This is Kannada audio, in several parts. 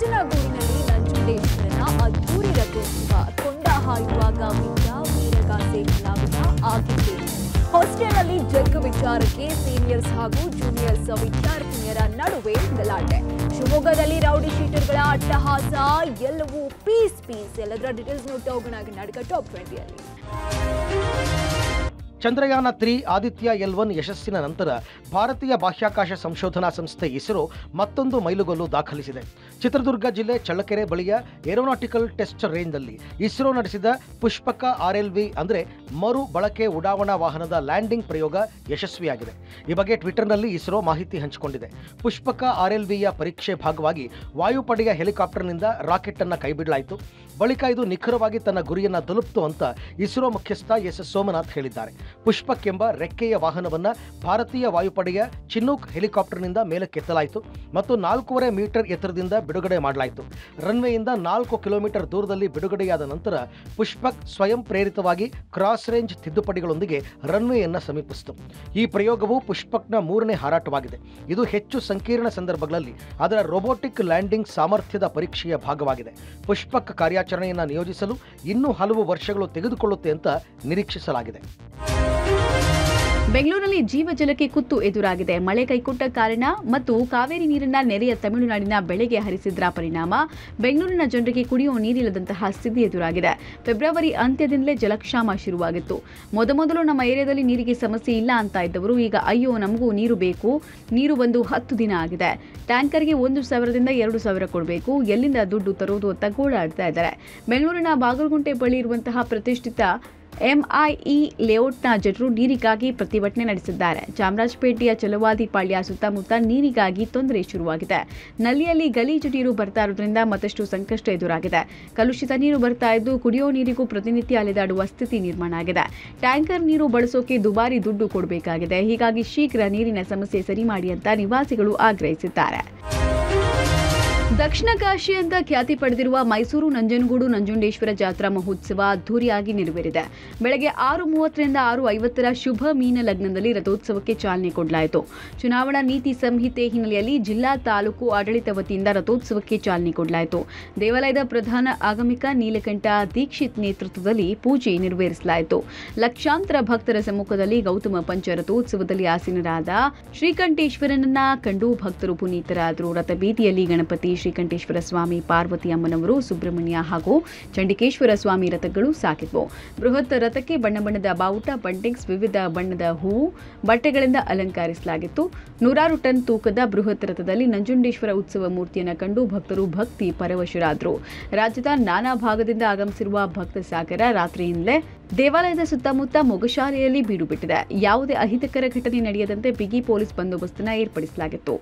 ನಂಜನಗೂಡಿನಲ್ಲಿ ನಂಜುಂಡೇಶ್ವರನ ಅದ್ದೂರಿ ರಥೋತ್ಸವ ಕೊಂಡ ಹಾಯುವಾಗ ಬಿದ್ದ ವೀರಗಾಸೆ ಕಲಾವಿದ ಆಗಿದ್ದೆ ಹಾಸ್ಟೆಲ್ನಲ್ಲಿ ಜಗ್ ವಿಚಾರಕ್ಕೆ ಸೀನಿಯರ್ಸ್ ಹಾಗೂ ಜೂನಿಯರ್ಸ್ ವಿದ್ಯಾರ್ಥಿನಿಯರ ನಡುವೆ ಗಲಾಟೆ ಶಿವಮೊಗ್ಗದಲ್ಲಿ ರೌಡಿ ಶೀಟರ್ಗಳ ಅಟ್ಟಹಾಸ ಎಲ್ಲವೂ ಪೀಸ್ ಪೀಸ್ ಎಲ್ಲದರ ಡೀಟೇಲ್ಸ್ ನೋಡ್ತಾ ಹೋಗೋಣ ಕರ್ನಾಟಕ ಟಾಪ್ ಟ್ವೆಂಟಿಯಲ್ಲಿ Chandrayaan three Aditya L one ಯಶಸ್ಸಿನ ನಂತರ ಭಾರತೀಯ ಬಾಹ್ಯಾಕಾಶ ಸಂಶೋಧನಾ ಸಂಸ್ಥೆ ಇಸ್ರೋ ಮತ್ತೊಂದು ಮೈಲುಗಲ್ಲು ದಾಖಲಿಸಿದೆ ಚಿತ್ರದುರ್ಗ ಜಿಲ್ಲೆ ಚಳ್ಳಕೆರೆ ಬಳಿಯ ಏರೋನಾಟಿಕಲ್ ಟೆಸ್ಟ್ ರೇಂಜ್ನಲ್ಲಿ ಇಸ್ರೋ ನಡೆಸಿದ ಪುಷ್ಪಕ ಆರ್ಎಲ್ವಿ ಅಂದರೆ ಮರು ಬಳಕೆ ಉಡಾವಣಾ ವಾಹನದ ಲ್ಯಾಂಡಿಂಗ್ ಪ್ರಯೋಗ ಯಶಸ್ವಿಯಾಗಿದೆ ಈ ಬಗ್ಗೆ ಟ್ವಿಟರ್ನಲ್ಲಿ ಇಸ್ರೋ ಮಾಹಿತಿ ಹಂಚಿಕೊಂಡಿದೆ ಪುಷ್ಪಕ ಆರ್ಎಲ್ವಿಯ ಪರೀಕ್ಷೆ ಭಾಗವಾಗಿ ವಾಯುಪಡೆಯ ಹೆಲಿಕಾಪ್ಟರ್ನಿಂದ ರಾಕೆಟ್ ಅನ್ನು ಕೈಬಿಡಲಾಯಿತು ಬಳಿಕ ಇದು ನಿಖರವಾಗಿ ತನ್ನ ಗುರಿಯನ್ನ ತಲುಪಿತು ಅಂತ ಇಸ್ರೋ ಮುಖ್ಯಸ್ಥ ಎಸ್ ಸೋಮನಾಥ್ ಹೇಳಿದ್ದಾರೆ ಪುಷ್ಪಕ್ ಎಂಬ ರೆಕ್ಕೆಯ ವಾಹನವನ್ನ ಭಾರತೀಯ ವಾಯುಪಡೆಯ ಚಿನ್ನೂಕ್ ಹೆಲಿಕಾಪ್ಟರ್ನಿಂದ ಮೇಲಕ್ಕೆತ್ತಲಾಯಿತು ಮತ್ತು ನಾಲ್ಕೂವರೆ ಮೀಟರ್ ಎತ್ತರದಿಂದ ಬಿಡುಗಡೆ ಮಾಡಲಾಯಿತು ರನ್ವೇಯಿಂದ ನಾಲ್ಕು ಕಿಲೋಮೀಟರ್ ದೂರದಲ್ಲಿ ಬಿಡುಗಡೆಯಾದ ನಂತರ ಪುಷ್ಪಕ್ ಸ್ವಯಂ ಪ್ರೇರಿತವಾಗಿ ಕ್ರಾಸ್ ರೇಂಜ್ ತಿದ್ದುಪಡಿಗಳೊಂದಿಗೆ ರನ್ವೇಯನ್ನ ಸಮೀಪಿಸಿತು ಈ ಪ್ರಯೋಗವು ಪುಷ್ಪಕ್ನ ಮೂರನೇ ಹಾರಾಟವಾಗಿದೆ ಇದು ಹೆಚ್ಚು ಸಂಕೀರ್ಣ ಸಂದರ್ಭಗಳಲ್ಲಿ ಅದರ ರೋಬೋಟಿಕ್ ಲ್ಯಾಂಡಿಂಗ್ ಸಾಮರ್ಥ್ಯದ ಪರೀಕ್ಷೆಯ ಭಾಗವಾಗಿದೆ ಪುಷ್ಪಕ್ ಕಾರ್ಯಾಚರಣೆಯನ್ನು ನಿಯೋಜಿಸಲು ಇನ್ನೂ ಹಲವು ವರ್ಷಗಳು ತೆಗೆದುಕೊಳ್ಳುತ್ತೆ ಅಂತ ನಿರೀಕ್ಷಿಸಲಾಗಿದೆ ಬೆಂಗಳೂರಿನಲ್ಲಿ ಜೀವಜಲಕ್ಕೆ ಕುತ್ತು ಎದುರಾಗಿದೆ ಮಳೆ ಕೈಕೊಟ್ಟ ಕಾರಣ ಮತ್ತು ಕಾವೇರಿ ನೀರನ್ನ ನೆರೆಯ ತಮಿಳುನಾಡಿನ ಬೆಳೆಗೆ ಹರಿಸಿದ್ರ ಪರಿಣಾಮ ಬೆಂಗಳೂರಿನ ಜನರಿಗೆ ಕುಡಿಯುವ ನೀರಿಲ್ಲದಂತಹ ಸ್ಥಿತಿ ಎದುರಾಗಿದೆ ಫೆಬ್ರವರಿ ಅಂತ್ಯದಿಂದಲೇ ಜಲಕ್ಷಾಮ ಶುರುವಾಗಿತ್ತು ಮೊದಮೊದಲು ನಮ್ಮ ಏರಿಯಾದಲ್ಲಿ ನೀರಿಗೆ ಸಮಸ್ಯೆ ಇಲ್ಲ ಅಂತ ಇದ್ದವರು ಈಗ ಅಯ್ಯೋ ನಮಗೂ ನೀರು ಬೇಕು ನೀರು ಬಂದು ಹತ್ತು ದಿನ ಆಗಿದೆ ಟ್ಯಾಂಕರ್ಗೆ ಒಂದು ಸಾವಿರದಿಂದ ಎರಡು ಸಾವಿರ ಕೊಡಬೇಕು ಎಲ್ಲಿಂದ ದುಡ್ಡು ತರೋದು ಅಂತ ಗೋಳಾಡ್ತಾ ಇದ್ದಾರೆ ಬೆಂಗಳೂರಿನ ಬಾಗಲಗುಂಟೆ ಬಳಿ ಇರುವಂತಹ ಪ್ರತಿಷ್ಠಿತ ಎಂಐಇ ಲೇಔಟ್ನ ಜನರು ನೀರಿಗಾಗಿ ಪ್ರತಿಭಟನೆ ನಡೆಸಿದ್ದಾರೆ ಚಾಮರಾಜಪೇಟೆಯ ಚಲವಾದಿ ಪಾಳ್ಯ ಸುತ್ತಮುತ್ತ ನೀರಿಗಾಗಿ ತೊಂದರೆ ಶುರುವಾಗಿದೆ ನಲ್ಲಿಯಲ್ಲಿ ಗಲೀಜು ನೀರು ಬರ್ತಾ ಇರೋದ್ರಿಂದ ಮತ್ತಷ್ಟು ಸಂಕಷ್ಟ ಎದುರಾಗಿದೆ ಕಲುಷಿತ ನೀರು ಬರ್ತಾ ಇದ್ದು ಕುಡಿಯೋ ನೀರಿಗೂ ಪ್ರತಿನಿತ್ಯ ಅಲೆದಾಡುವ ಸ್ಥಿತಿ ನಿರ್ಮಾಣ ಆಗಿದೆ ಟ್ಯಾಂಕರ್ ನೀರು ಬಳಸೋಕೆ ದುಬಾರಿ ದುಡ್ಡು ಕೊಡಬೇಕಾಗಿದೆ ಹೀಗಾಗಿ ಶೀಘ್ರ ನೀರಿನ ಸಮಸ್ಯೆ ಸರಿ ಮಾಡಿ ಅಂತ ನಿವಾಸಿಗಳು ಆಗ್ರಹಿಸಿದ್ದಾರೆ ದಕ್ಷಿಣ ಕಾಶಿ ಅಂತ ಖ್ಯಾತಿ ಪಡೆದಿರುವ ಮೈಸೂರು ನಂಜನಗೂಡು ನಂಜುಂಡೇಶ್ವರ ಜಾತ್ರಾ ಮಹೋತ್ಸವ ಅದ್ದೂರಿಯಾಗಿ ನೆರವೇರಿದೆ ಬೆಳಗ್ಗೆ ಆರು ಮೂವತ್ತರಿಂದ ಆರು ಐವತ್ತರ ಶುಭ ಮೀನ ಲಗ್ನದಲ್ಲಿ ರಥೋತ್ಸವಕ್ಕೆ ಚಾಲನೆ ಕೊಡಲಾಯಿತು ಚುನಾವಣಾ ನೀತಿ ಸಂಹಿತೆ ಹಿನ್ನೆಲೆಯಲ್ಲಿ ಜಿಲ್ಲಾ ತಾಲೂಕು ಆಡಳಿತ ವತಿಯಿಂದ ರಥೋತ್ಸವಕ್ಕೆ ಚಾಲನೆ ಕೊಡಲಾಯಿತು ದೇವಾಲಯದ ಪ್ರಧಾನ ಆಗಮಿಕ ನೀಲಕಂಠ ದೀಕ್ಷಿತ್ ನೇತೃತ್ವದಲ್ಲಿ ಪೂಜೆ ನೆರವೇರಿಸಲಾಯಿತು ಲಕ್ಷಾಂತರ ಭಕ್ತರ ಸಮ್ಮುಖದಲ್ಲಿ ಗೌತಮ ಪಂಚ ರಥೋತ್ಸವದಲ್ಲಿ ಆಸೀನರಾದ ಶ್ರೀಕಂಠೇಶ್ವರನನ್ನ ಕಂಡು ಭಕ್ತರು ಪುನೀತರಾದರು ರಥಬೀದಿಯಲ್ಲಿ ಗಣಪತಿ ಶ್ರೀಕಂಠೇಶ್ವರ ಸ್ವಾಮಿ ಪಾರ್ವತಿ ಅಮ್ಮನವರು ಸುಬ್ರಹ್ಮಣ್ಯ ಹಾಗೂ ಚಂಡಿಕೇಶ್ವರ ಸ್ವಾಮಿ ರಥಗಳು ಸಾಕಿದ್ವು ಬೃಹತ್ ರಥಕ್ಕೆ ಬಣ್ಣ ಬಣ್ಣದ ಬಾವುಟ ಬಂಟಿಂಗ್ಸ್ ವಿವಿಧ ಬಣ್ಣದ ಹೂವು ಬಟ್ಟೆಗಳಿಂದ ಅಲಂಕರಿಸಲಾಗಿತ್ತು ನೂರಾರು ಟನ್ ತೂಕದ ಬೃಹತ್ ರಥದಲ್ಲಿ ನಂಜುಂಡೇಶ್ವರ ಉತ್ಸವ ಮೂರ್ತಿಯನ್ನು ಕಂಡು ಭಕ್ತರು ಭಕ್ತಿ ಪರವಶರಾದರು ರಾಜ್ಯದ ನಾನಾ ಭಾಗದಿಂದ ಆಗಮಿಸಿರುವ ಭಕ್ತ ಸಾಗರ ರಾತ್ರಿಯಿಂದಲೇ ದೇವಾಲಯದ ಸುತ್ತಮುತ್ತ ಮೊಗಶಾಲೆಯಲ್ಲಿ ಬೀಡು ಬಿಟ್ಟಿದೆ ಯಾವುದೇ ಅಹಿತಕರ ಘಟನೆ ನಡೆಯದಂತೆ ಬಿಗಿ ಪೊಲೀಸ್ ಬಂದೋಬಸ್ತನ್ನು ಏರ್ಪಡಿಸಲಾಗಿತ್ತು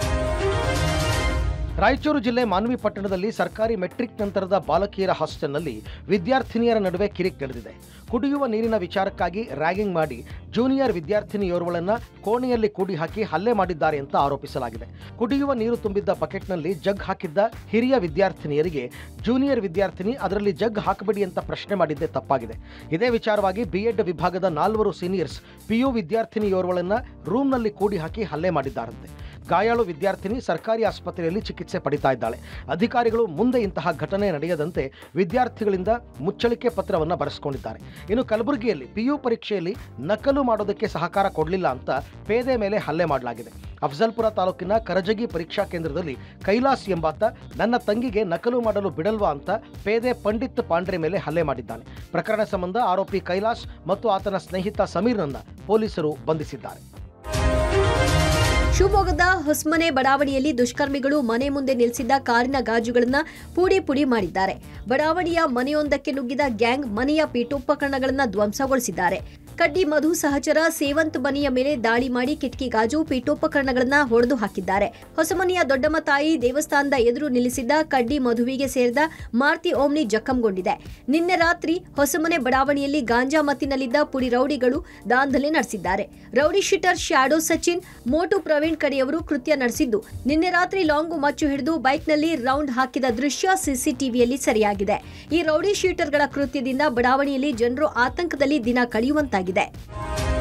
ರಾಯಚೂರು ಜಿಲ್ಲೆ ಮಾನ್ವಿ ಪಟ್ಟಣದಲ್ಲಿ ಸರ್ಕಾರಿ ಮೆಟ್ರಿಕ್ ನಂತರದ ಬಾಲಕಿಯರ ಹಾಸ್ಟೆಲ್ನಲ್ಲಿ ವಿದ್ಯಾರ್ಥಿನಿಯರ ನಡುವೆ ಕಿರಿಕ್ ನಡೆದಿದೆ ಕುಡಿಯುವ ನೀರಿನ ವಿಚಾರಕ್ಕಾಗಿ ರ್ಯಾಗಿಂಗ್ ಮಾಡಿ ಜೂನಿಯರ್ ವಿದ್ಯಾರ್ಥಿನಿಯೋರ್ವಳನ್ನ ಕೋಣೆಯಲ್ಲಿ ಕೂಡಿ ಹಾಕಿ ಹಲ್ಲೆ ಮಾಡಿದ್ದಾರೆ ಅಂತ ಆರೋಪಿಸಲಾಗಿದೆ ಕುಡಿಯುವ ನೀರು ತುಂಬಿದ್ದ ಬಕೆಟ್ನಲ್ಲಿ ಜಗ್ ಹಾಕಿದ್ದ ಹಿರಿಯ ವಿದ್ಯಾರ್ಥಿನಿಯರಿಗೆ ಜೂನಿಯರ್ ವಿದ್ಯಾರ್ಥಿನಿ ಅದರಲ್ಲಿ ಜಗ್ ಹಾಕಬೇಡಿ ಅಂತ ಪ್ರಶ್ನೆ ಮಾಡಿದ್ದೇ ತಪ್ಪಾಗಿದೆ ಇದೇ ವಿಚಾರವಾಗಿ ಬಿಎಡ್ ವಿಭಾಗದ ನಾಲ್ವರು ಸೀನಿಯರ್ಸ್ ಪಿಯು ವಿದ್ಯಾರ್ಥಿನಿಯೋರ್ವಳನ್ನ ರೂಮ್ನಲ್ಲಿ ಕೂಡಿ ಹಾಕಿ ಹಲ್ಲೆ ಮಾಡಿದ್ದಾರಂತೆ ಗಾಯಾಳು ವಿದ್ಯಾರ್ಥಿನಿ ಸರ್ಕಾರಿ ಆಸ್ಪತ್ರೆಯಲ್ಲಿ ಚಿಕಿತ್ಸೆ ಪಡಿತಾ ಇದ್ದಾಳೆ ಅಧಿಕಾರಿಗಳು ಮುಂದೆ ಇಂತಹ ಘಟನೆ ನಡೆಯದಂತೆ ವಿದ್ಯಾರ್ಥಿಗಳಿಂದ ಮುಚ್ಚಳಿಕೆ ಪತ್ರವನ್ನು ಬರೆಸ್ಕೊಂಡಿದ್ದಾರೆ ಇನ್ನು ಕಲಬುರಗಿಯಲ್ಲಿ ಪಿಯು ಪರೀಕ್ಷೆಯಲ್ಲಿ ನಕಲು ಮಾಡೋದಕ್ಕೆ ಸಹಕಾರ ಕೊಡಲಿಲ್ಲ ಅಂತ ಪೇದೆ ಮೇಲೆ ಹಲ್ಲೆ ಮಾಡಲಾಗಿದೆ ಅಫಜಲ್ಪುರ ತಾಲೂಕಿನ ಕರಜಗಿ ಪರೀಕ್ಷಾ ಕೇಂದ್ರದಲ್ಲಿ ಕೈಲಾಸ್ ಎಂಬಾತ ನನ್ನ ತಂಗಿಗೆ ನಕಲು ಮಾಡಲು ಬಿಡಲ್ವಾ ಅಂತ ಪೇದೆ ಪಂಡಿತ್ ಪಾಂಡ್ರೆ ಮೇಲೆ ಹಲ್ಲೆ ಮಾಡಿದ್ದಾನೆ ಪ್ರಕರಣ ಸಂಬಂಧ ಆರೋಪಿ ಕೈಲಾಸ್ ಮತ್ತು ಆತನ ಸ್ನೇಹಿತ ಸಮೀರ್ನನ್ನ ಪೊಲೀಸರು ಬಂಧಿಸಿದ್ದಾರೆ ಶಿವಮೊಗ್ಗದ ಹೊಸ್ಮನೆ ಬಡಾವಣೆಯಲ್ಲಿ ದುಷ್ಕರ್ಮಿಗಳು ಮನೆ ಮುಂದೆ ನಿಲ್ಲಿಸಿದ್ದ ಕಾರಿನ ಗಾಜುಗಳನ್ನ ಪುಡಿ ಪುಡಿ ಮಾಡಿದ್ದಾರೆ ಬಡಾವಣೆಯ ಮನೆಯೊಂದಕ್ಕೆ ನುಗ್ಗಿದ ಗ್ಯಾಂಗ್ ಮನೆಯ ಪೀಠೋಪಕರಣಗಳನ್ನ ಧ್ವಂಸಗೊಳಿಸಿದ್ದಾರೆ ಕಡ್ಡಿ ಮಧು ಸಹಚರ ಸೇವಂತ್ ಮನೆಯ ಮೇಲೆ ದಾಳಿ ಮಾಡಿ ಕಿಟಕಿ ಗಾಜು ಪೀಠೋಪಕರಣಗಳನ್ನ ಹೊಡೆದು ಹಾಕಿದ್ದಾರೆ ಹೊಸಮನೆಯ ದೊಡ್ಡಮ್ಮ ತಾಯಿ ದೇವಸ್ಥಾನದ ಎದುರು ನಿಲ್ಲಿಸಿದ್ದ ಕಡ್ಡಿ ಮಧುವಿಗೆ ಸೇರಿದ ಮಾರುತಿ ಓಮ್ನಿ ಜಖಂಗೊಂಡಿದೆ ನಿನ್ನೆ ರಾತ್ರಿ ಹೊಸಮನೆ ಬಡಾವಣೆಯಲ್ಲಿ ಗಾಂಜಾ ಮತ್ತಿನಲ್ಲಿದ್ದ ಪುಡಿ ರೌಡಿಗಳು ದಾಂಧಲೆ ನಡೆಸಿದ್ದಾರೆ rowdy sheeter shadow Sachin Motu Praveen ಕಡೆಯವರು ಕೃತ್ಯ ನಡೆಸಿದ್ದು ನಿನ್ನೆ ರಾತ್ರಿ ಲಾಂಗು ಮಚ್ಚು ಹಿಡಿದು ಬೈಕ್ನಲ್ಲಿ ರೌಂಡ್ ಹಾಕಿದ ದೃಶ್ಯ ಸಿಸಿಟಿವಿಯಲ್ಲಿ ಸೆರೆಯಾಗಿದೆ ಈ ರೌಡಿ ಶೀಟರ್ಗಳ ಕೃತ್ಯದಿಂದ ಬಡಾವಣೆಯಲ್ಲಿ ಜನರು ಆತಂಕದಲ್ಲಿ ದಿನ ಕಳೆಯುವಂತಾಗಿದೆ